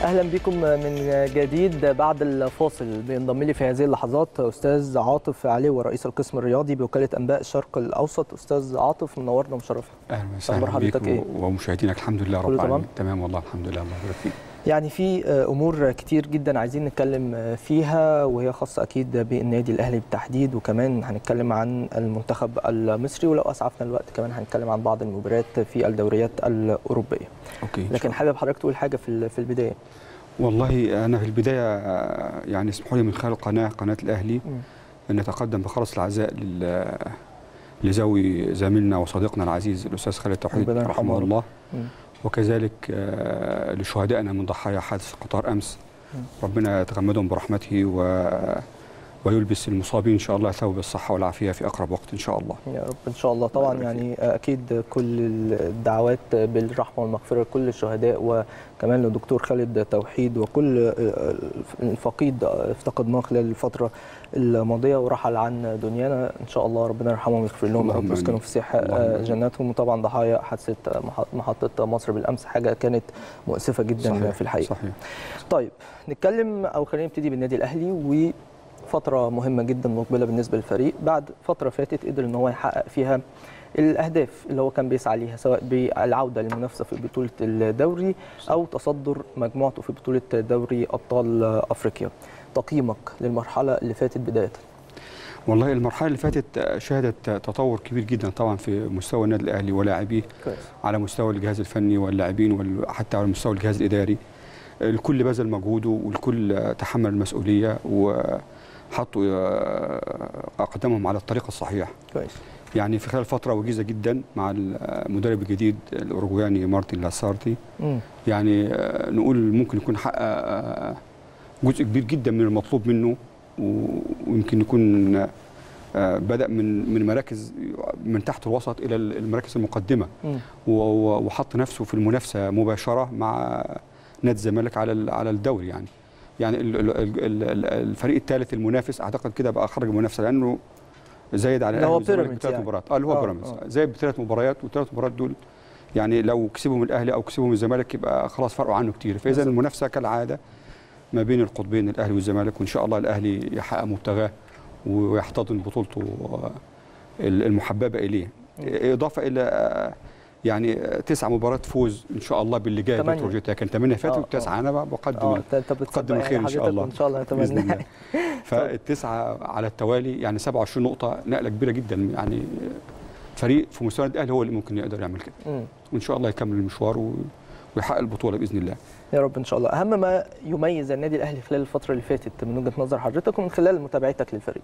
اهلا بكم من جديد بعد الفاصل بينضم لي في هذه اللحظات استاذ عاطف علي رئيس القسم الرياضي بوكاله انباء الشرق الاوسط استاذ عاطف منورنا ومشرفنا اهلا أخبار وسهلا حضرتك بيك إيه؟ ومشاهدينك الحمد لله رب كله العالمين تمام؟ تمام والله الحمد لله الله يبارك فيك يعني في امور كتير جدا عايزين نتكلم فيها وهي خاصه اكيد بالنادي الاهلي بالتحديد وكمان هنتكلم عن المنتخب المصري ولو اسعفنا الوقت كمان هنتكلم عن بعض المباريات في الدوريات الاوروبيه اوكي إن لكن شاء حابب حضرتك تقول حاجه في ال- في البدايه الله. والله انا في البدايه آه، يعني اسمحوا لي من خلال القناه قناه الاهلي مم. ان نتقدم بخلص العزاء لل لزوي زميلنا وصديقنا العزيز الاستاذ خالد توحيد ربنا يرحمه رحمه يا رب. الله مم. وكذلك آه، لشهدائنا من ضحايا حادث قطار امس مم. ربنا يتغمدهم برحمته و ويلبس المصابين ان شاء الله ثوب الصحه والعافيه في اقرب وقت ان شاء الله يا رب ان شاء الله طبعا الله يبارك يعني اكيد كل الدعوات بالرحمه والمغفره لكل الشهداء وكمان للدكتور خالد توحيد وكل الفقيد افتقدناه خلال الفتره الماضيه ورحل عن دنيانا ان شاء الله ربنا يرحمهم ويغفر لهم يا رب اللهم ويسكنهم آمين. في سيح اللهم آمين. جناتهم وطبعا ضحايا حادثه مح- محطه مصر بالامس حاجه كانت مؤسفه جدا صحيح في الحقيقه صحيح طيب نتكلم او خلينا نبتدي بالنادي الاهلي وفتره مهمه جدا مقبله بالنسبه للفريق بعد فتره فاتت قدر ان هو يحقق فيها الاهداف اللي هو كان بيسعى ليها سواء بالعوده للمنافسه في بطوله الدوري او تصدر مجموعته في بطوله دوري ابطال افريقيا تقييمك للمرحله اللي فاتت بدايه والله المرحله اللي فاتت شهدت تطور كبير جدا طبعا في مستوى النادي الاهلي ولاعبيه كويس على مستوى الجهاز الفني واللاعبين وحتى على مستوى الجهاز الاداري الكل بذل مجهوده والكل تحمل المسؤوليه وحطوا آه، اقدامهم على الطريق الصحيح كويس يعني في خلال فتره وجيزه جدا مع المدرب الجديد الاوروجواني مارتن لاسارتي مم. يعني آه، نقول ممكن يكون حقق آه، جزء كبير جدا من المطلوب منه و- ويمكن يكون آه، بدأ من من مراكز من تحت الوسط إلى المراكز المقدمة مم. و- و- وحط نفسه في المنافسة مباشرة مع نادي الزمالك على ال- على الدوري يعني يعني ال- ال- ال- ال- الفريق الثالث المنافس اعتقد كده بقى خرج المنافسه لانه زايد على اللي هو الأهلي والزمالك بيراميدز بثلاث يعني. مباريات اه اللي هو آه، بيراميدز آه. زايد بثلاث مباريات والثلاث مباريات دول يعني لو كسبهم الاهلي او كسبهم الزمالك يبقى خلاص فرقوا عنه كتير فاذا بالظبط. المنافسه كالعاده ما بين القطبين الاهلي والزمالك وان شاء الله الاهلي يحقق مبتغاه ويحتضن بطولته آه، المحببه اليه اضافه الى آه، يعني آه، تسع مباريات فوز ان شاء الله باللي جاي تمانية. بتروجيتها كان ثمانيه آه، فاتوا آه. والتسعه انا بقى بقدم اه ال- انت انت بتصدق قدم يعني الخير إن شاء حضرتك الله. ان شاء الله باذن نتمنى الله فالتسعه على التوالي يعني 27 نقطه نقله كبيره جدا يعني فريق في مستوى النادي الاهلي هو اللي ممكن يقدر يعمل كده مم. وان شاء الله يكمل المشوار و- ويحقق البطوله باذن الله يا رب ان شاء الله اهم ما يميز النادي الاهلي خلال الفتره اللي فاتت من وجهه نظر حضرتك ومن خلال متابعتك للفريق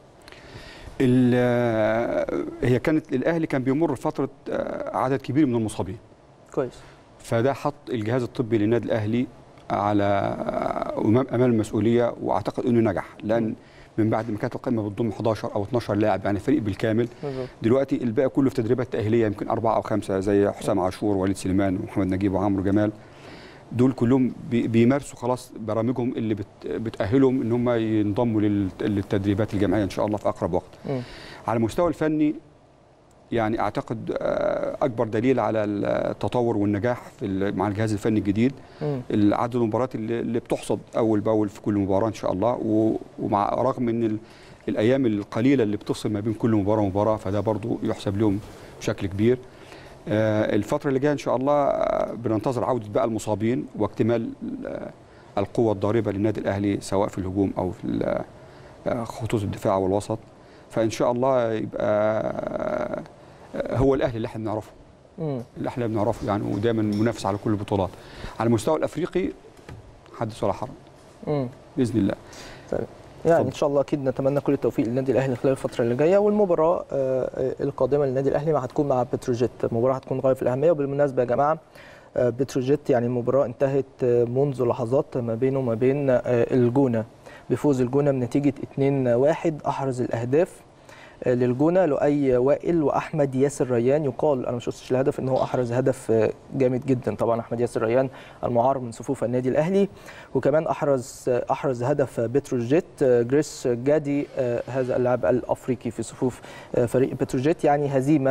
ال- هي كانت الاهلي كان بيمر فتره آه، عدد كبير من المصابين كويس فده حط الجهاز الطبي للنادي الاهلي على امام امام المسؤوليه واعتقد انه نجح لان من بعد ما كانت القائمه بتضم 11 او 12 لاعب يعني فريق بالكامل بالظبط دلوقتي الباقي كله في تدريبات تاهيليه يمكن اربعه او خمسه زي حسام عاشور ووليد سليمان ومحمد نجيب وعمرو جمال دول كلهم بي- بيمارسوا خلاص برامجهم اللي بت بتاهلهم ان هم ينضموا لل- للتدريبات الجماعيه ان شاء الله في اقرب وقت. مم. على المستوى الفني يعني اعتقد آه، اكبر دليل على التطور والنجاح في ال- مع الجهاز الفني الجديد مم. عدد المباريات اللي اللي بتحصد اول باول في كل مباراه ان شاء الله و- ومع رغم ان ال- الايام القليله اللي بتفصل ما بين كل مباراه ومباراه فده برضو يحسب لهم بشكل كبير آه، الفتره اللي جايه ان شاء الله آه، بننتظر عوده بقى المصابين واكتمال آه، القوه الضاربه للنادي الاهلي سواء في الهجوم او في ال- آه، خطوط الدفاع والوسط فان شاء الله يبقى آه، هو الاهلي اللي احنا بنعرفه مم. اللي احنا بنعرفه يعني ودايما منافس على كل البطولات على المستوى الافريقي حدث ولا حرج مم. باذن الله يعني اتفضل. ان شاء الله اكيد نتمنى كل التوفيق للنادي الاهلي خلال الفتره اللي جايه والمباراه آه، القادمه للنادي الاهلي ما هتكون مع بتروجيت مباراه هتكون غايه في الاهميه وبالمناسبه يا جماعه آه، بتروجيت يعني المباراه انتهت آه، منذ لحظات ما بينه وما بين آه، الجونه بفوز الجونه بنتيجه 2-1 احرز الاهداف آه، للجونه لؤي وائل واحمد ياسر ريان يقال انا ما شفتش الهدف ان هو احرز هدف آه، جامد جدا طبعا احمد ياسر ريان المعار من صفوف النادي الاهلي وكمان احرز آه، احرز هدف بتروجيت آه، جريس جادي آه، هذا اللاعب الافريقي في صفوف آه، فريق بتروجيت يعني هزيمه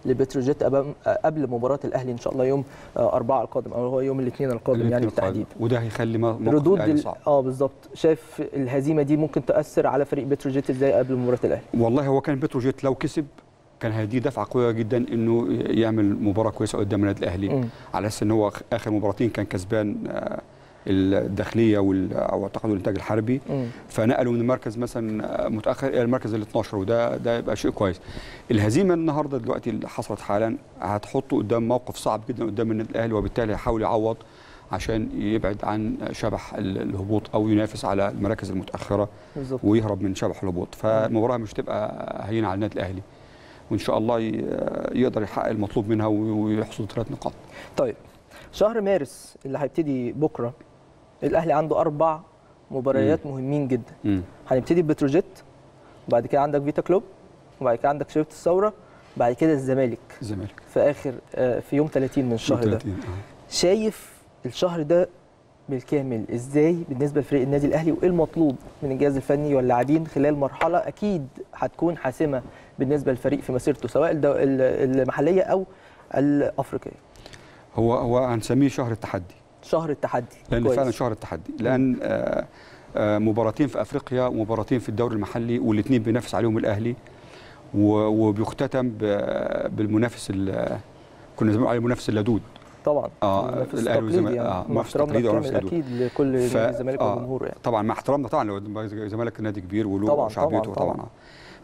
لبتروجيت أمام- قبل مباراه الاهلي ان شاء الله يوم آه، أربعة القادم او هو يوم الاثنين القادم يعني الاتنين بالتحديد القادم. وده هيخلي م- موقف ردود الأهلي ال- صعب اه بالظبط شايف الهزيمه دي ممكن تاثر على فريق بتروجيت ازاي قبل مباراه الاهلي والله هو كان بتروجيت لو كسب كان هيديه دفعه قويه جدا انه يعمل مباراه كويسه قدام النادي الاهلي مم. على اساس ان هو اخر مباراتين كان كسبان آه، الداخليه وال- او اعتقد الانتاج الحربي مم. فنقلوا من المركز مثلا متاخر الى المركز ال 12 وده ده يبقى شيء كويس. الهزيمه النهارده دلوقتي اللي حصلت حالا هتحطه قدام موقف صعب جدا قدام النادي الاهلي وبالتالي هيحاول يعوض عشان يبعد عن شبح ال- الهبوط او ينافس على المراكز المتاخره بالظبط ويهرب من شبح الهبوط فالمباراه مش تبقى هينه على النادي الاهلي وان شاء الله ي- يقدر يحقق المطلوب منها ويحصد ثلاث نقاط. طيب شهر مارس اللي هيبتدي بكره الاهلي عنده اربع مباريات مهمين جدا مم. هنبتدي ببتروجيت وبعد كده عندك فيتا كلوب وبعد كده عندك شريف الثوره بعد كده الزمالك الزمالك في اخر آه، في يوم 30 من الشهر ده 30 آه. شايف الشهر ده بالكامل ازاي بالنسبه لفريق النادي الاهلي وايه المطلوب من الجهاز الفني واللاعبين خلال مرحله اكيد هتكون حاسمه بالنسبه للفريق في مسيرته سواء الدو- ال- المحليه او الافريقيه هو هو هنسميه شهر التحدي شهر التحدي لان كويس. فعلا شهر التحدي لان آه، آه، مباراتين في افريقيا ومباراتين في الدوري المحلي والاثنين بينافس عليهم الاهلي و- وبيختتم ب- بالمنافس ال- كنا زمان عليه المنافس اللدود طبعا آه، المنافس الأهلي التقليدي والزمالك- يعني آه، مع منافس احترامنا تقليدي الكامل ومنافس اكيد لكل ف- نادي الزمالك آه، وجمهوره يعني طبعا مع احترامنا طبعا لو الزمالك نادي كبير وله طبعاً، شعبيته طبعاً، طبعا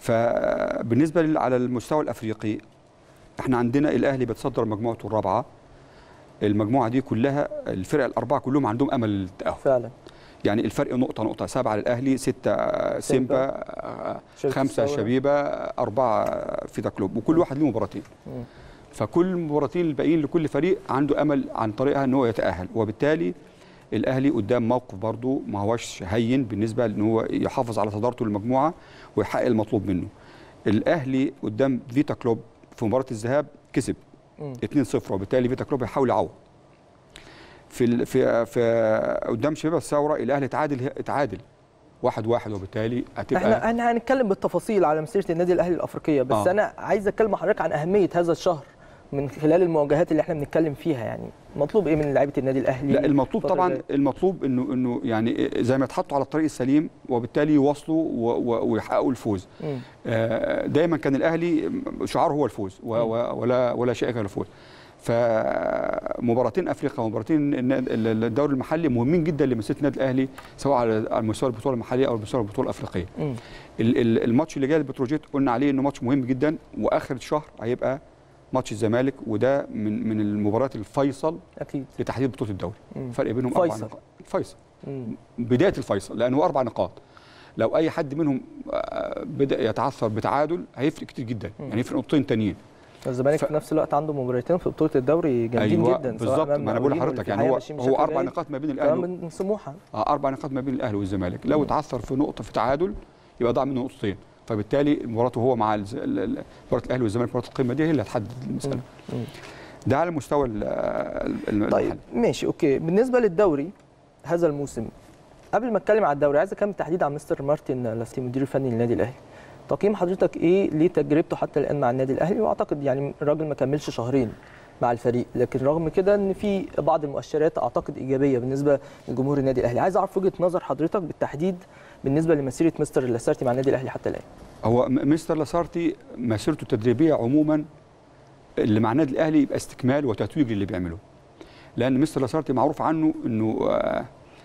فبالنسبه لل- على المستوى الافريقي احنا عندنا الاهلي بيتصدر مجموعته الرابعه المجموعه دي كلها الفرق الاربعه كلهم عندهم امل للتاهل فعلا يعني الفرق نقطه نقطه سبعه للاهلي سته سيمبا آه، شركة خمسه الثورة. شبيبه اربعه فيتا كلوب وكل واحد له مباراتين مم. فكل المباراتين الباقيين لكل فريق عنده امل عن طريقها ان هو يتاهل وبالتالي الاهلي قدام موقف برضه ما هوش هين بالنسبه لان هو يحافظ على صدارته للمجموعه ويحقق المطلوب منه الاهلي قدام فيتا كلوب في مباراه الذهاب كسب مم. 2-0 وبالتالي فيتا كلوب هيحاول يعوض في ال... في في قدام شباب الثوره الاهلي تعادل تعادل واحد واحد وبالتالي هتبقى احنا احنا هنتكلم بالتفاصيل على مسيره النادي الاهلي الافريقيه بس آه. انا عايز اتكلم مع حضرتك عن اهميه هذا الشهر من خلال المواجهات اللي احنا بنتكلم فيها يعني مطلوب ايه من لعيبه النادي الاهلي لا المطلوب الفترة طبعا الجاية؟ المطلوب انه انه يعني زي ما يتحطوا على الطريق السليم وبالتالي يواصلوا و- و- ويحققوا الفوز مم. آه، دايما كان الاهلي شعاره هو الفوز و- و- ولا ولا شيء غير الفوز فمباراتين افريقيا ومباراتين النا- ال- الدوري المحلي مهمين جدا لمسيره النادي الاهلي سواء على على مستوى البطوله المحليه او مستوى البطوله الافريقيه مم. ال- ال- الماتش اللي جاي لبتروجيت قلنا عليه انه ماتش مهم جدا واخر الشهر هيبقى ماتش الزمالك وده من من المباريات الفيصل اكيد لتحديد بطوله الدوري مم. فرق بينهم اربع فيصل. نقاط فيصل مم. بدايه الفيصل لانه اربع نقاط لو اي حد منهم آه، بدا يتعثر بتعادل هيفرق كتير جدا مم. يعني يفرق نقطتين تانيين الزمالك ف- في نفس الوقت عنده مباراتين في بطوله الدوري جامدين أيوة جدا سواء بالظبط أمام ما انا بقول مقاولين لحضرتك والاتحاد يعني هو ماشيين هو بشكل اربع جيد. نقاط ما بين كمان الاهلي من سموحه آه اربع نقاط ما بين الاهلي والزمالك لو اتعثر في نقطه في تعادل يبقى ضاع منه نقطتين فبالتالي مباراته هو مع الز- ال- ال- مباراه الاهلي والزمالك مباراه القمه دي هي اللي هتحدد المساله مم. مم. ده على مستوى ال- ال- طيب المحل ماشي اوكي بالنسبه للدوري هذا الموسم قبل ما اتكلم على الدوري عايز اتكلم بالتحديد عن مستر مارتن لاستي المدير الفني للنادي الاهلي تقييم حضرتك ايه لتجربته حتى الان مع النادي الاهلي واعتقد يعني الراجل ما كملش شهرين مع الفريق لكن رغم كده ان في بعض المؤشرات اعتقد ايجابيه بالنسبه لجمهور النادي الاهلي عايز اعرف وجهه نظر حضرتك بالتحديد بالنسبه لمسيره مستر لاسارتي مع النادي الاهلي حتى الان هو م- مستر لاسارتي مسيرته التدريبيه عموما اللي مع النادي الاهلي يبقى استكمال وتتويج للي بيعمله لان مستر لاسارتي معروف عنه انه آه،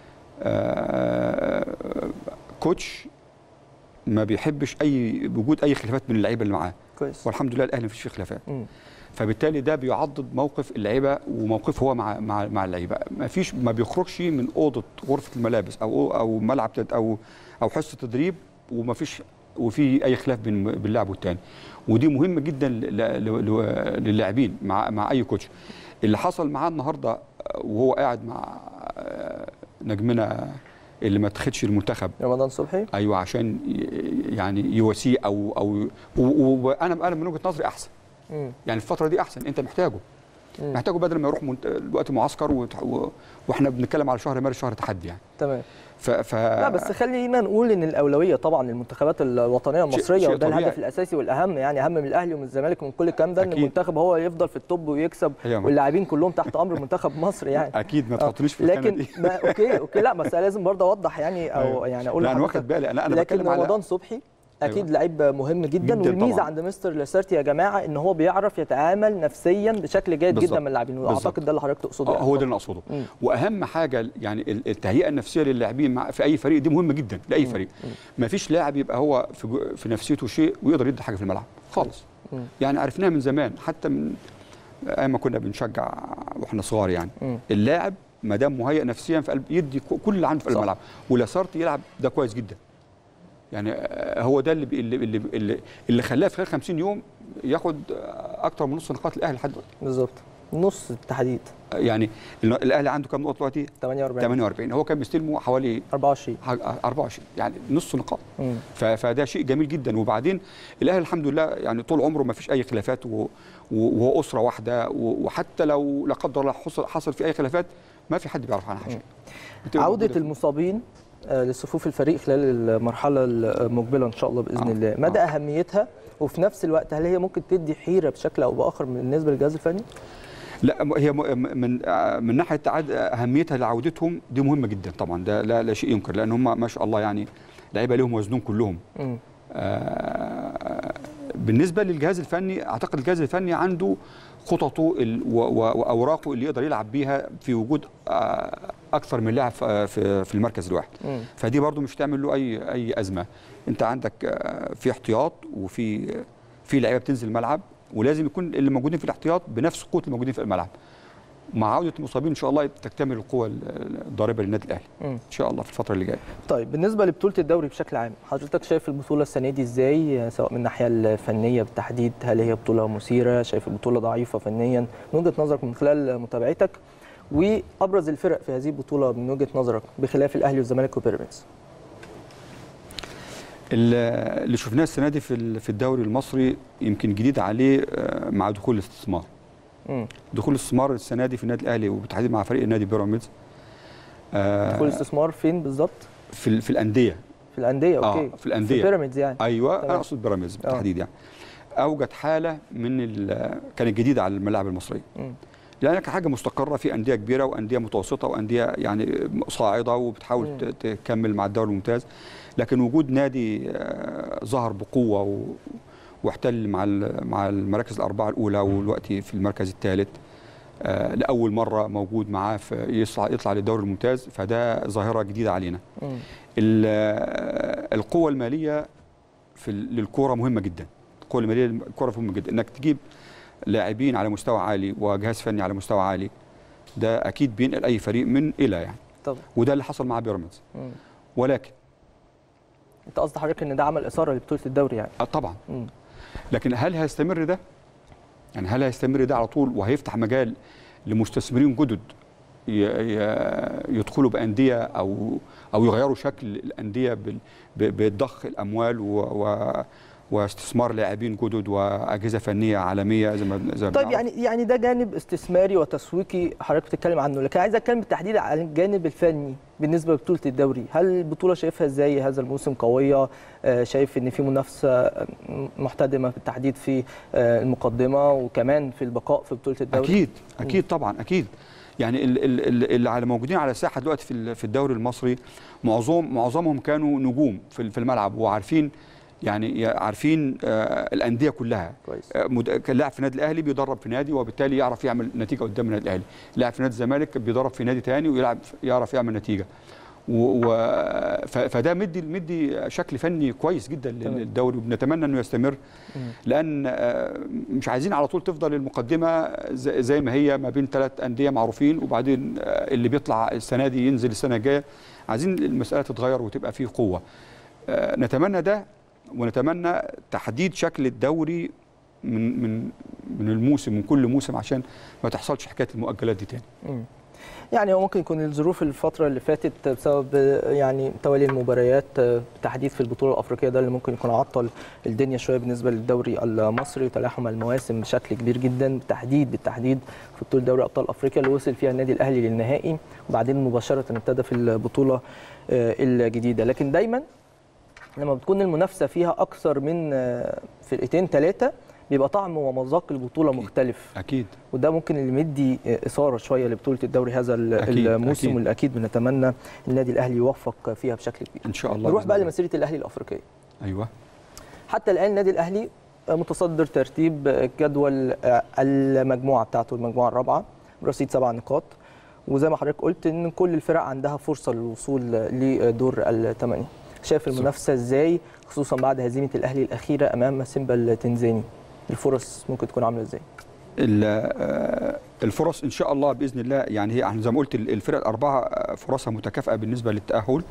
آه، كوتش ما بيحبش اي وجود اي خلافات من اللعيبه اللي معاه كويس والحمد لله الاهلي مفيش فيه خلافات مم. فبالتالي ده بيعضد موقف اللعيبه وموقفه هو مع مع مع اللعيبه ما فيش ما بيخرجش من اوضه غرفه الملابس او او ملعب تد- او او حصه تدريب وما فيش وفي اي خلاف بين بين اللاعب والتاني ودي مهمه جدا ل- ل- ل- للاعبين مع مع اي كوتش اللي حصل معاه النهارده وهو قاعد مع آه، نجمنا اللي ما اتخدش المنتخب رمضان صبحي ايوه عشان ي- يعني يواسيه او او و- و- وانا انا من وجهه نظري احسن مم. يعني الفتره دي احسن انت محتاجه مم. محتاجه بدل ما يروح منت... الوقت معسكر وت... و... واحنا بنتكلم على شهر مارس شهر تحدي يعني تمام ف... ف... لا بس خلينا نقول ان الاولويه طبعا للمنتخبات الوطنيه شيء- المصريه شيء وده طبيعي. الهدف الاساسي والاهم يعني اهم من الاهلي ومن الزمالك ومن كل الكلام ده ان أكيد. المنتخب هو يفضل في التوب ويكسب هي ما- واللاعبين كلهم تحت امر منتخب مصر يعني اكيد ما آه. تحطنيش في الخانه لكن دي ما اوكي اوكي لا بس أنا لازم برضه اوضح يعني او أيوة. يعني اقول لا انا لحضرتك واخد بالي انا انا لكن بتكلم على رمضان صبحي اكيد أيوة. لعيب مهم جدا, جداً والميزه طبعاً. عند مستر لاسارتي يا جماعه ان هو بيعرف يتعامل نفسيا بشكل جيد بالظبط. جدا من اللاعبين واعتقد بالظبط. ده اللي حضرتك تقصده آه، يعني. هو ده اللي اقصده مم. واهم حاجه يعني ال- التهيئه النفسيه للاعبين مع في اي فريق دي مهمه جدا لاي فريق ما فيش لاعب يبقى هو في, جو- في نفسيته شيء ويقدر يدي حاجه في الملعب خالص مم. يعني عرفناها من زمان حتى من ايام ما كنا بنشجع واحنا صغار يعني مم. اللاعب ما دام مهيئ نفسيا في قلب يدي ك- كل اللي عنده في صح. الملعب ولاسارتي يلعب ده كويس جدا يعني آه، هو ده اللي بي- اللي اللي, اللي, اللي خلاه في خلال 50 يوم ياخد آه، اكتر من نص نقاط الاهلي لحد دلوقتي بالظبط نص التحديد آه، يعني ال- الاهلي عنده كام نقطه دلوقتي 48 48 هو كان مستلمه حوالي 24 ح- 24 يعني نص نقاط مم. ف- فده شيء جميل جدا وبعدين الاهلي الحمد لله يعني طول عمره ما فيش اي خلافات و- و- وهو اسره واحده و- وحتى لو لا قدر الله حصل حصل في اي خلافات ما في حد بيعرف عنها شيء بتبقى عودة موجودة في- المصابين آه، لصفوف الفريق خلال المرحلة المقبلة إن شاء الله بإذن آه. الله مدى أهميتها وفي نفس الوقت هل هي ممكن تدي حيرة بشكل أو بآخر بالنسبة للجهاز الفني؟ لا م- هي م- من آه، من ناحيه عد- اهميتها لعودتهم دي مهمه جدا طبعا ده لا, لا شيء ينكر لان هم ما شاء الله يعني لعيبه لهم وزنهم كلهم مم. آه، بالنسبه للجهاز الفني اعتقد الجهاز الفني عنده خططه ال- و- و- واوراقه اللي يقدر يلعب بيها في وجود آه، اكثر من لاعب في- في في المركز الواحد مم. فدي برضو مش تعمل له اي اي ازمه انت عندك آه، في احتياط وفي في لعيبه بتنزل الملعب ولازم يكون اللي موجودين في الاحتياط بنفس قوه الموجودين في الملعب مع عوده المصابين ان شاء الله تكتمل القوه الضاربه للنادي الاهلي مم. ان شاء الله في الفتره اللي جايه طيب بالنسبة لبطولة الدوري بشكل عام حضرتك شايف البطولة السنة دي إزاي آه، سواء من الناحية الفنية بالتحديد هل هي بطولة مثيرة شايف البطولة ضعيفة فنيا من وجهة نظرك من خلال متابعتك وأبرز الفرق في هذه البطولة من وجهة نظرك بخلاف الأهلي والزمالك وبيراميدز ال- اللي شفناه السنه دي في ال- في الدوري المصري يمكن جديد عليه آه، مع دخول الاستثمار مم. دخول الاستثمار السنه دي في النادي الاهلي وبالتحديد مع فريق النادي بيراميدز آه، دخول الاستثمار فين بالظبط؟ في ال- في الانديه في الأندية أوكي اه في الانديه في بيراميدز يعني ايوه تمام. انا اقصد بيراميدز بالتحديد يعني اوجد حاله من ال- كانت جديده على الملاعب المصريه مم. لانك حاجه مستقره في انديه كبيره وانديه متوسطه وانديه يعني صاعده وبتحاول مم. ت- تكمل مع الدوري الممتاز لكن وجود نادي آه، ظهر بقوه و- واحتل مع ال- مع المراكز الاربعه الاولى والوقت في المركز الثالث آه، لاول مره موجود معاه في يطلع يطلع للدوري الممتاز فده ظاهره جديده علينا مم. ال- آه، القوة المالية في ال- للكرة مهمة جدا القوة المالية للكرة مهمة جدا انك تجيب لاعبين على مستوى عالي وجهاز فني على مستوى عالي ده اكيد بينقل اي فريق من الى يعني طبعا وده اللي حصل مع بيراميدز مم. ولكن انت قصد حضرتك ان ده عمل اثاره لبطوله الدوري يعني آه طبعا مم. لكن هل هيستمر ده يعني هل هيستمر ده على طول وهيفتح مجال لمستثمرين جدد ي- ي- يدخلوا بانديه او او يغيروا شكل الانديه بال- ب- بضخ الاموال و و واستثمار لاعبين جدد واجهزه فنيه عالميه زي ما زي ما طيب بنعرف. يعني يعني ده جانب استثماري وتسويقي حضرتك بتتكلم عنه لكن عايز اتكلم بالتحديد عن الجانب الفني بالنسبه لبطوله الدوري هل البطوله شايفها ازاي هذا الموسم قويه آه، شايف ان في منافسه آه، محتدمه بالتحديد في آه، المقدمه وكمان في البقاء في بطوله الدوري اكيد اكيد طبعا اكيد يعني ال- ال- ال- اللي على موجودين على الساحه دلوقتي في ال- في الدوري المصري معظم معظمهم كانوا نجوم في ال- في الملعب وعارفين يعني عارفين آه، الانديه كلها كويس آه، مد- كان لاعب في النادي الاهلي بيدرب في نادي وبالتالي يعرف يعمل نتيجه قدام النادي الاهلي لاعب في نادي الزمالك بيدرب في نادي تاني ويلعب يعرف يعمل نتيجه و... و... ف... فده مدي مدي شكل فني كويس جدا تمام. للدوري وبنتمنى انه يستمر مم. لان آه، مش عايزين على طول تفضل المقدمه زي زي ما هي ما بين ثلاث انديه معروفين وبعدين آه، اللي بيطلع السنه دي ينزل السنه الجايه عايزين المساله تتغير وتبقى فيه قوه آه، نتمنى ده ونتمنى تحديد شكل الدوري من من من الموسم من كل موسم عشان ما تحصلش حكايه المؤجلات دي تاني مم. يعني هو ممكن يكون الظروف الفترة اللي فاتت بسبب يعني توالي المباريات بالتحديد في البطولة الأفريقية ده اللي ممكن يكون عطل الدنيا شوية بالنسبة للدوري المصري وتلاحم المواسم بشكل كبير جدا بالتحديد بالتحديد في بطولة دوري أبطال أفريقيا اللي وصل فيها النادي الأهلي للنهائي وبعدين مباشرة ابتدى في البطولة الجديدة لكن دايما لما بتكون المنافسة فيها أكثر من فرقتين ثلاثة بيبقى طعم ومذاق البطوله أكيد. مختلف اكيد وده ممكن اللي مدي اثاره شويه لبطوله الدوري هذا أكيد، الموسم أكيد. واللي اكيد بنتمنى النادي الاهلي يوفق فيها بشكل كبير ان شاء الله نروح بإذن بقى الله. لمسيره الاهلي الافريقيه ايوه حتى الان النادي الاهلي متصدر ترتيب جدول المجموعه بتاعته المجموعه الرابعه برصيد سبع نقاط وزي ما حضرتك قلت ان كل الفرق عندها فرصه للوصول لدور الثمانيه شايف المنافسه ازاي خصوصا بعد هزيمه الاهلي الاخيره امام سيمبا التنزاني الفرص ممكن تكون عامله ازاي ال- آه، الفرص ان شاء الله باذن الله يعني هي زي ما قلت ال- الفرق الاربعه آه، فرصها متكافئه بالنسبه للتاهل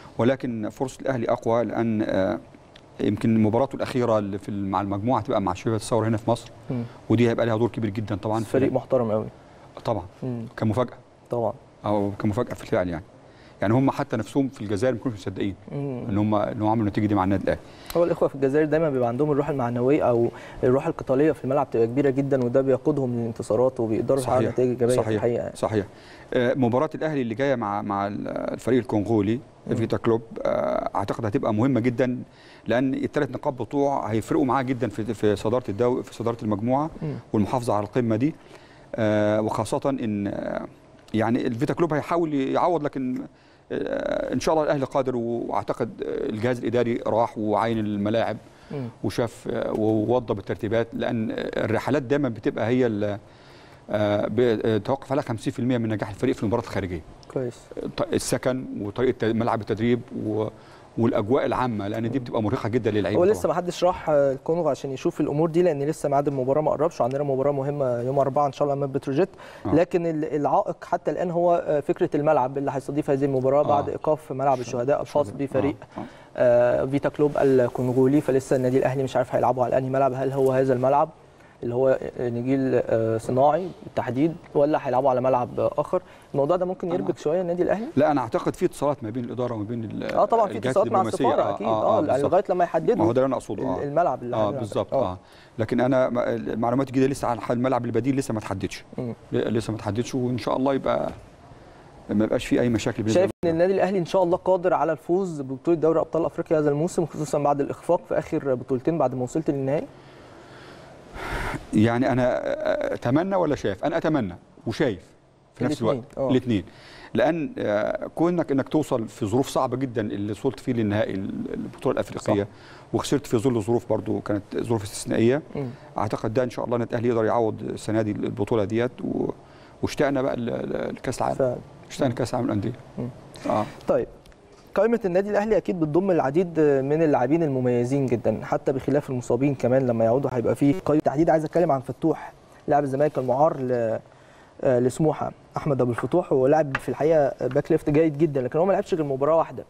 ولكن فرص الاهلي اقوى لان آه، يمكن مباراته الاخيره اللي في مع المجموعه هتبقى مع شباب الثوره هنا في مصر مم. ودي هيبقى لها دور كبير جدا طبعا في- فريق محترم قوي طبعا مم. كمفاجاه طبعا او كمفاجاه في الفعل يعني يعني هم حتى نفسهم في الجزائر ما كانوش مصدقين مم. ان هم ان هم عملوا النتيجه دي مع النادي الاهلي هو الاخوه في الجزائر دايما بيبقى عندهم الروح المعنويه او الروح القتاليه في الملعب بتبقى كبيره جدا وده بيقودهم للانتصارات وبيقدروا يحققوا صحيح. نتائج ايجابيه في صحيح الحقيقه يعني. صحيح آه، مباراة الأهلي اللي جاية مع مع الفريق الكونغولي مم. فيتا كلوب آه، أعتقد هتبقى مهمة جدا لأن الثلاث نقاط بتوع هيفرقوا معاه جدا في في صدارة الدو في صدارة المجموعة مم. والمحافظة على القمة دي آه، وخاصة إن آه، يعني الفيتا كلوب هيحاول يعوض لكن آه، إن شاء الله الأهلي قادر وأعتقد آه، الجهاز الإداري راح وعين الملاعب مم. وشاف آه، ووضب الترتيبات لان الرحلات دايما بتبقى هي ال- آه، بتوقف عليها 50% من نجاح الفريق في المباراه الخارجيه كويس ط- السكن وطريقه ملعب التدريب و- والاجواء العامه لان دي بتبقى مرهقه جدا للعيبه هو طبعاً. لسه ما حدش راح آه، الكونغو عشان يشوف الامور دي لان لسه ميعاد المباراه ما قربش وعندنا مباراه مهمه يوم 4 ان شاء الله امام بتروجيت آه. لكن ال- العائق حتى الان هو آه، فكره الملعب اللي هيستضيف هذه المباراه آه. بعد ايقاف ملعب الشهداء الخاص بفريق آه، آه. آه، فيتا كلوب الكونغولي فلسه النادي الاهلي مش عارف هيلعبوا على انهي ملعب هل هو هذا الملعب اللي هو نجيل آه، صناعي بالتحديد ولا هيلعبوا على ملعب اخر الموضوع ده ممكن يربك شويه النادي الاهلي لا انا اعتقد في اتصالات ما بين الاداره وما بين ال- اه طبعا في الجهات اتصالات مع الدبلوماسية. السفاره اكيد اه, بالظبط. لغايه لما ما هو يحددوا ده اللي انا اقصده اه الملعب اللي اه هنلعب. بالظبط اه لكن انا م- المعلومات الجديده لسه عن الملعب البديل لسه ما تحددش مم. لسه ما تحددش وان شاء الله يبقى ما يبقاش في اي مشاكل بالنسبة شايف ان النادي الاهلي ان شاء الله قادر على الفوز ببطوله دوري ابطال افريقيا هذا الموسم خصوصا بعد الاخفاق في اخر بطولتين بعد ما وصلت للنهائي يعني انا اتمنى ولا شايف انا اتمنى وشايف في نفس الوقت الاتنين، آه. الاثنين لان آه، كونك انك توصل في ظروف صعبه جدا اللي وصلت فيه للنهائي البطوله الافريقيه صح. وخسرت في ظل ظروف برضو كانت ظروف استثنائيه مم. اعتقد ده ان شاء الله النادي الاهلي يقدر يعوض السنه دي البطوله ديت و... واشتقنا بقى ل- ل- لكاس العالم فعلا. اشتقنا لكاس العالم للانديه مم. اه طيب قائمة النادي الأهلي أكيد بتضم العديد من اللاعبين المميزين جدا حتى بخلاف المصابين كمان لما يعودوا هيبقى فيه قائمة تحديد عايز أتكلم عن فتوح لاعب الزمالك المعار ل آه، لسموحة أحمد أبو الفتوح هو لاعب في الحقيقة باك ليفت جيد جدا لكن هو ما لعبش غير مباراة واحدة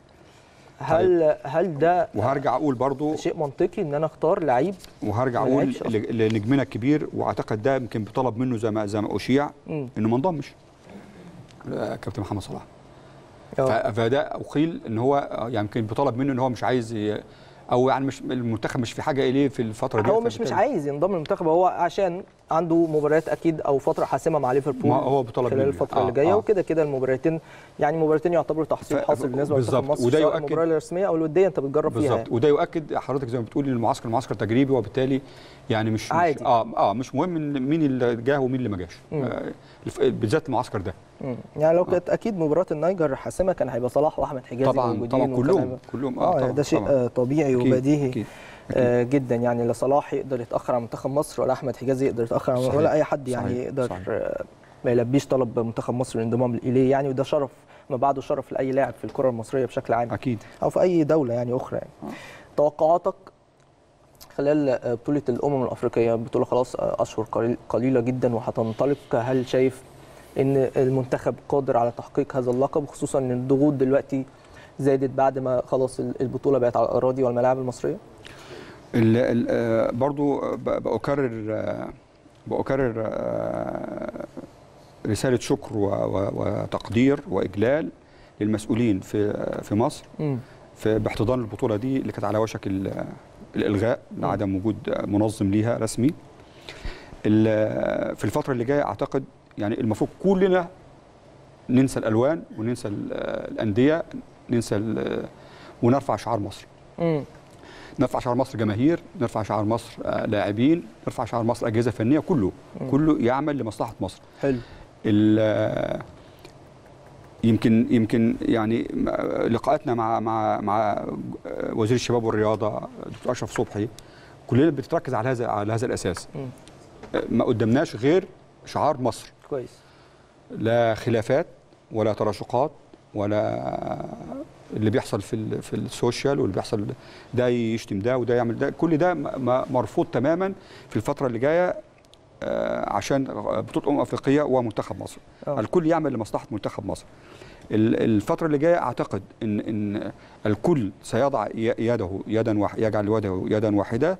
هل هل ده وهرجع اقول برضو شيء منطقي ان انا اختار لعيب وهرجع ما اقول لعبش أصلاً. ل- لنجمنا الكبير واعتقد ده يمكن بطلب منه زي ما زي ما اشيع مم. انه ما انضمش آه، كابتن محمد صلاح آه. ف- فده اقيل ان هو آه، يعني يمكن بطلب منه ان هو مش عايز ي- او يعني مش المنتخب مش في حاجه اليه في الفتره دي هو مش مش عايز ينضم للمنتخب هو عشان عنده مباريات اكيد او فتره حاسمه مع ليفربول ما هو بطلب خلال منه. الفتره آه، اللي جايه آه. وكده كده المباراتين يعني مباراتين يعتبروا تحصيل ف- حاصل بالنسبه لمنتخب بالظبط. مصر وده سواء يؤكد- المباراه الرسميه او الوديه انت بتجرب فيها بالظبط يعني. وده يؤكد حضرتك زي ما بتقول ان المعسكر معسكر تجريبي وبالتالي يعني مش مش- عادي. اه اه مش مهم إن مين اللي جه ومين اللي ما جاش مم. آه الف- بالذات المعسكر ده مم. يعني لو كانت اكيد مباراه النيجر حاسمه كان هيبقى صلاح واحمد حجازي طبعا موجودين طبعا وكان كلهم هيبقى- كلهم اه طبعاً، ده شيء طبعاً. آه، طبيعي أكيد، وبديهي أكيد. آه جدا يعني لا صلاح يقدر يتاخر عن منتخب مصر ولا احمد حجازي يقدر يتاخر عن صحيح، ولا اي حد يعني صحيح، يقدر صحيح. آه، ما يلبيش طلب منتخب مصر الانضمام اليه يعني وده شرف ما بعده شرف لاي لاعب في الكره المصريه بشكل عام اكيد او في اي دوله يعني اخرى يعني. آه. توقعاتك خلال آه، بطوله الامم الافريقيه بطوله خلاص آه، اشهر قليل- قليله جدا وهتنطلق هل شايف ان المنتخب قادر على تحقيق هذا اللقب خصوصا ان الضغوط دلوقتي زادت بعد ما خلاص البطوله بقت على الاراضي والملاعب المصريه ال- ال- آه، برضو ب- بأكرر آه، بأكرر آه، رساله شكر و- و- وتقدير واجلال للمسؤولين في في مصر مم. في باحتضان البطوله دي اللي كانت على وشك ال- الالغاء لعدم وجود منظم ليها رسمي ال- في الفتره اللي جايه اعتقد يعني المفروض كلنا ننسى الالوان وننسى ال- الانديه ننسى ال- ونرفع شعار مصر مم. نرفع شعار مصر جماهير نرفع شعار مصر آه، لاعبين نرفع شعار مصر اجهزه فنيه كله كله يعمل لمصلحه مصر حلو ال- يمكن يمكن يعني م- لقاءاتنا مع مع مع وزير الشباب والرياضه دكتور اشرف صبحي كلنا بتتركز على هذا على هذا الاساس مم. ما قدمناش غير شعار مصر كويس لا خلافات ولا تراشقات ولا اللي بيحصل في ال- في السوشيال واللي بيحصل ده يشتم ده وده يعمل ده كل ده م- م- مرفوض تماما في الفتره اللي جايه آه، عشان بطوله امم افريقيه ومنتخب مصر آه. الكل يعمل لمصلحه منتخب مصر ال- الفتره اللي جايه اعتقد ان ان الكل سيضع ي- يده يدا واح- يجعل يده يدا واحده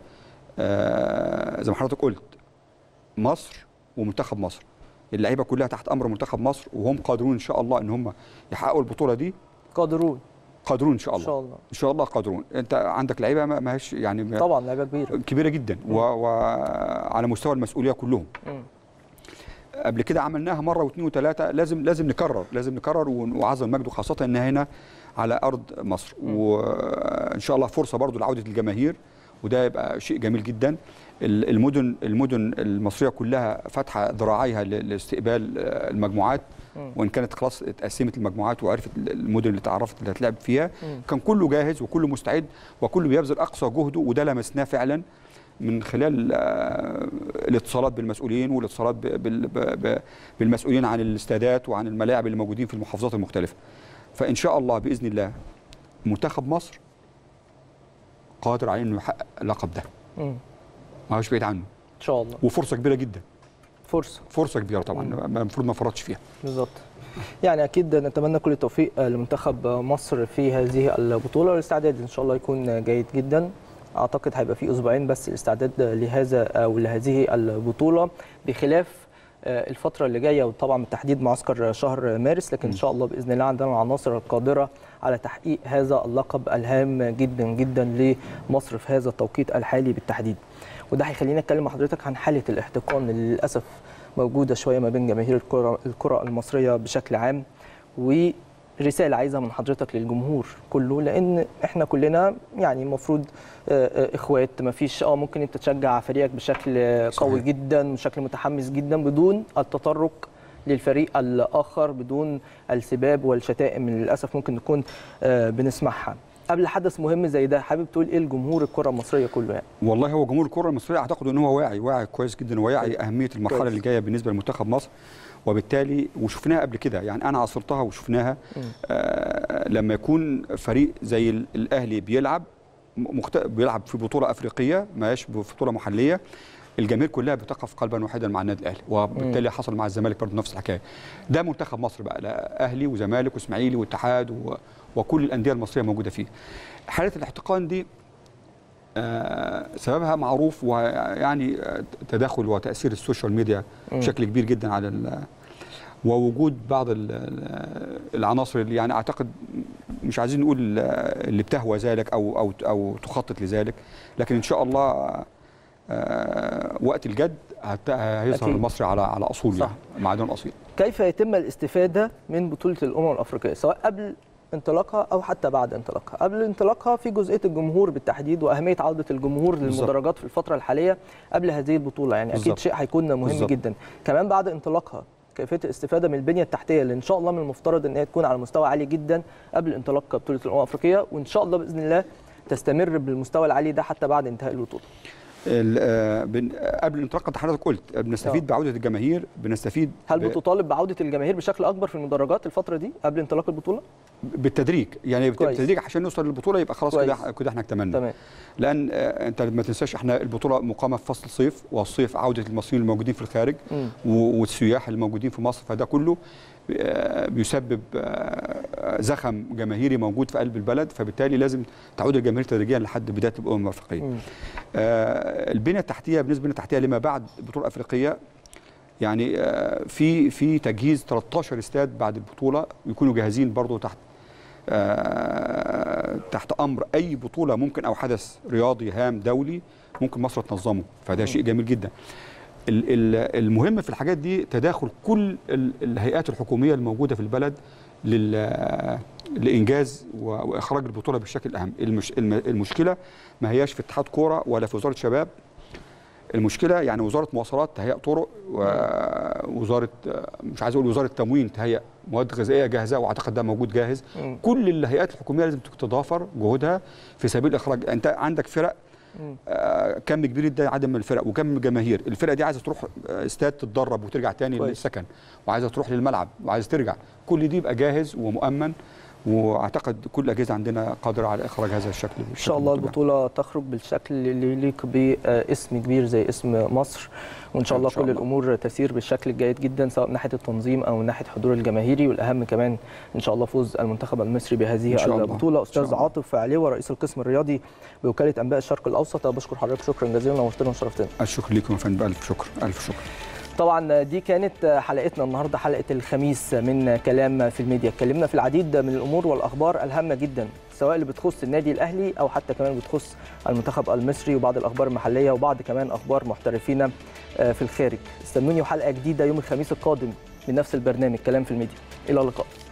آه، زي ما حضرتك قلت مصر ومنتخب مصر اللعيبه كلها تحت امر منتخب مصر وهم قادرون ان شاء الله ان هم يحققوا البطوله دي قادرون قادرون ان شاء ان الله شاء الله ان شاء الله قادرون انت عندك لعيبه ما ما هيش يعني ما- طبعا لعيبه كبيره كبيره جدا وعلى مستوى المسؤوليه كلهم مم. قبل كده عملناها مره واثنين وثلاثه لازم لازم نكرر لازم نكرر ون- وعظم مجده خاصه انها هنا على ارض مصر وان شاء الله فرصه برضو لعوده الجماهير وده يبقى شيء جميل جدا ال- المدن المدن المصريه كلها فاتحه ذراعيها ل- لاستقبال آه، المجموعات مم. وان كانت خلاص اتقسمت المجموعات وعرفت المدن اللي تعرفت اللي هتلعب فيها مم. كان كله جاهز وكله مستعد وكله بيبذل اقصى جهده وده لمسناه فعلا من خلال آه، الاتصالات بالمسؤولين والاتصالات ب- بال- ب- ب- بالمسؤولين عن الاستادات وعن الملاعب اللي موجودين في المحافظات المختلفه فان شاء الله باذن الله منتخب مصر قادر على انه يحقق اللقب ده مم. ما هوش بعيد عنه ان شاء الله وفرصه كبيره جدا فرصه فرصه كبيره طبعا مم. المفروض ما فرطش فيها بالظبط يعني اكيد نتمنى كل التوفيق لمنتخب مصر في هذه البطوله والاستعداد ان شاء الله يكون جيد جدا اعتقد هيبقى في اسبوعين بس الاستعداد لهذا او لهذه البطوله بخلاف آه، الفتره اللي جايه وطبعا بالتحديد معسكر شهر مارس لكن ان شاء الله باذن الله عندنا العناصر القادره على تحقيق هذا اللقب الهام جدا جدا لمصر في هذا التوقيت الحالي بالتحديد وده هيخلينا نتكلم مع حضرتك عن حاله الاحتقان اللي للاسف موجوده شويه ما بين جماهير الكره الكره المصريه بشكل عام ورساله عايزها من حضرتك للجمهور كله لان احنا كلنا يعني المفروض آه، آه، اخوات ما فيش اه ممكن انت تشجع فريقك بشكل آه، قوي صحيح. جدا بشكل متحمس جدا بدون التطرق للفريق الاخر بدون السباب والشتائم اللي للاسف ممكن نكون آه، بنسمعها قبل حدث مهم زي ده حابب تقول ايه لجمهور الكره المصريه كله يعني والله هو جمهور الكره المصريه اعتقد ان هو واعي واعي كويس جدا ويعي اهميه المرحله كويس. اللي جايه بالنسبه لمنتخب مصر وبالتالي وشفناها قبل كده يعني انا عاصرتها وشفناها مم. آه لما يكون فريق زي ال- الاهلي بيلعب مخت... بيلعب في بطوله افريقيه ما هياش في بطوله محليه الجماهير كلها بتقف قلبا واحدا مع النادي الاهلي وبالتالي حصل مع الزمالك برضه نفس الحكايه ده منتخب مصر بقى لا اهلي وزمالك واسماعيلي واتحاد و... وكل الانديه المصريه موجوده فيه حاله الاحتقان دي آه، سببها معروف ويعني آه، تداخل وتاثير السوشيال ميديا مم. بشكل كبير جدا على ال- ووجود بعض ال- ال- العناصر اللي يعني اعتقد مش عايزين نقول آه، اللي بتهوى ذلك او او او تخطط لذلك لكن ان شاء الله آه، وقت الجد هت- هيظهر أكيد. المصري على على اصول صح. يعني معدن اصيل كيف يتم الاستفاده من بطوله الامم الافريقيه سواء قبل انطلاقها او حتى بعد انطلاقها قبل انطلاقها في جزئيه الجمهور بالتحديد واهميه عوده الجمهور بالظبط. للمدرجات في الفتره الحاليه قبل هذه البطوله يعني اكيد بالظبط. شيء هيكون مهم بالظبط. جدا كمان بعد انطلاقها كيفيه الاستفاده من البنيه التحتيه اللي ان شاء الله من المفترض ان هي تكون على مستوى عالي جدا قبل انطلاق بطوله الامم الافريقيه وان شاء الله باذن الله تستمر بالمستوى العالي ده حتى بعد انتهاء البطوله ال- آه، بن- قبل الانطلاق انت حضرتك قلت بنستفيد آه. بعوده الجماهير بنستفيد هل ب- بتطالب بعوده الجماهير بشكل اكبر في المدرجات الفتره دي قبل انطلاق البطوله بالتدريج يعني كويس. بالتدريج عشان نوصل للبطوله يبقى خلاص كويس. كده كده احنا اكتملنا تمام لان آه، انت ما تنساش احنا البطوله مقامه في فصل الصيف والصيف عوده المصريين الموجودين في الخارج مم. و- والسياح الموجودين في مصر فده كله آه، بيسبب آه، زخم جماهيري موجود في قلب البلد فبالتالي لازم تعود الجماهير تدريجيا لحد بدايه الامم الافريقيه. مم. آه، البنيه التحتيه بالنسبه للبنيه التحتيه لما بعد البطوله الافريقيه يعني آه، في في تجهيز 13 استاد بعد البطوله يكونوا جاهزين برضو تحت آه، تحت امر اي بطوله ممكن او حدث رياضي هام دولي ممكن مصر تنظمه فده شيء جميل جدا ال- ال- المهم في الحاجات دي تداخل كل ال- الهيئات الحكوميه الموجوده في البلد لل- لانجاز و- واخراج البطوله بالشكل الاهم المش الم- المشكله ما هياش في اتحاد كوره ولا في وزاره شباب المشكله يعني وزاره مواصلات تهيئ طرق ووزاره مش عايز اقول وزاره تموين تهيئ مواد غذائيه جاهزه واعتقد ده موجود جاهز مم. كل الهيئات الحكوميه لازم تتضافر جهودها في سبيل اخراج انت عندك فرق مم. آه، كم كبير ده عدد من الفرق وكم جماهير الفرقه دي عايزه تروح آه، استاد تتدرب وترجع تاني كويس. للسكن وعايزه تروح للملعب وعايزه ترجع كل دي يبقى جاهز ومؤمن واعتقد كل الاجهزه عندنا قادره على اخراج هذا الشكل ان شاء الله البطوله تخرج بالشكل اللي يليق باسم كبير زي اسم مصر وان شاء إن الله شاء كل الله. الامور تسير بالشكل الجيد جدا سواء من ناحيه التنظيم او من ناحيه الحضور الجماهيري والاهم كمان ان شاء الله فوز المنتخب المصري بهذه إن شاء الله. البطوله إن شاء استاذ الله. عاطف عليوه رئيس القسم الرياضي بوكاله انباء الشرق الاوسط بشكر حضرتك شكرا جزيلا نورتنا وشرفتنا الشكر لكم يا فندم الف شكر الف شكر طبعا دي كانت حلقتنا النهارده حلقه الخميس من كلام في الميديا اتكلمنا في العديد من الامور والاخبار الهامه جدا سواء اللي بتخص النادي الاهلي او حتى كمان بتخص المنتخب المصري وبعض الاخبار المحليه وبعض كمان اخبار محترفين في الخارج استنوني وحلقه جديده يوم الخميس القادم من نفس البرنامج كلام في الميديا الى اللقاء